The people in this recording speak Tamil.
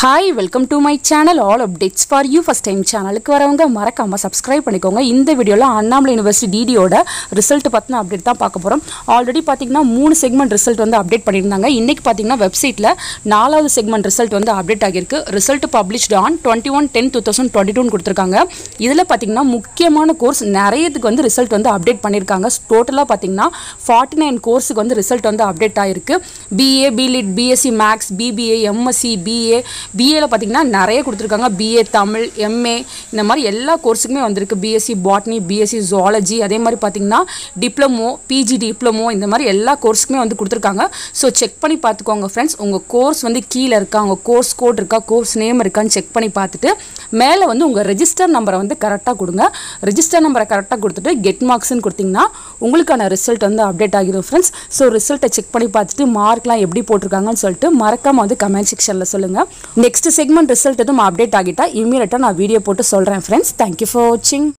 hi welcome to my channel all updates for you first time சேனலுக்கு வரவங்க மறக்காமல் சப்ஸ்கிரைப் பண்ணிக்கோங்க இந்த வீடியோவில் அண்ணாமலை யூனிவர்சிட்டி டிடியோட ரிசல்ட் பற்றின அப்டேட் தான் பார்க்க போகிறோம் ஆல்ரெடி பார்த்தீங்கன்னா மூணு செக்மெண்ட் ரிசல்ட் வந்து அப்டேட் பண்ணியிருந்தாங்க இன்றைக்கி பார்த்தீங்கன்னா வெப்சைட்டில் நாலாவது செக்மெண்ட் ரிசல்ட் வந்து அப்டேட் ஆகியிருக்கு result published on twenty one ten two thousand twenty டூன்னு கொடுத்துருக்காங்க இதில் பார்த்தீங்கன்னா முக்கியமான கோர்ஸ் நிறையத்துக்கு வந்து ரிசல்ட் வந்து அப்டேட் பண்ணியிருக்காங்க டோட்டலாக பார்த்தீங்கன்னா ஃபார்ட்டி நைன் கோர்ஸுக்கு வந்து ரிசல்ட் வந்து அப்டேட் ஆகிருக்கு BA BLit BSc maths BBA MSc BA பிஏல பார்த்தீங்கன்னா நிறைய கொடுத்துருக்காங்க பிஏ தமிழ் எம்ஏ இந்த மாதிரி எல்லா கோர்ஸுக்குமே வந்திருக்கு பிஎஸ்சி பாட்னி பிஎஸ்சி ஜுவாலஜி அதே மாதிரி பார்த்தீங்கன்னா டிப்ளமோ பிஜி டிப்ளமோ இந்த மாதிரி எல்லா கோர்ஸுக்குமே வந்து கொடுத்துருக்காங்க ஸோ செக் பண்ணி பார்த்துக்கோங்க ஃப்ரெண்ட்ஸ் உங்கள் கோர்ஸ் வந்து கீழே இருக்கா உங்கள் கோர்ஸ் கோட் இருக்கா கோர்ஸ் நேம் இருக்கான்னு செக் பண்ணி பார்த்துட்டு மேலே வந்து உங்கள் ரெஜிஸ்டர் நம்பரை வந்து கரெக்டாக கொடுங்க ரெஜிஸ்டர் நம்பரை கரெக்டாக கொடுத்துட்டு கெட் மார்க்ஸ்னு கொடுத்தீங்கன்னா உங்களுக்கான ரிசல்ட் வந்து அப்டேட் ஆகிடும் ஃப்ரெண்ட்ஸ் ஸோ ரிசல்ட்டை செக் பண்ணி பார்த்துட்டு மார்க்லாம் எப்படி போட்டிருக்காங்கன்னு சொல்லிட்டு மறக்காமல் வந்து கமெண்ட் செக்ஷனில் சொல்லுங்கள் நெக்ஸ்ட் செக்மெண்ட் ரிசல்ட் எதுவும் அப்டேட் ஆகிட்டா இமீடியட்டாக நான் வீடியோ போட்டு சொல்கிறேன் ஃப்ரெண்ட்ஸ் தேங்க்யூ ஃபார் வாட்சிங்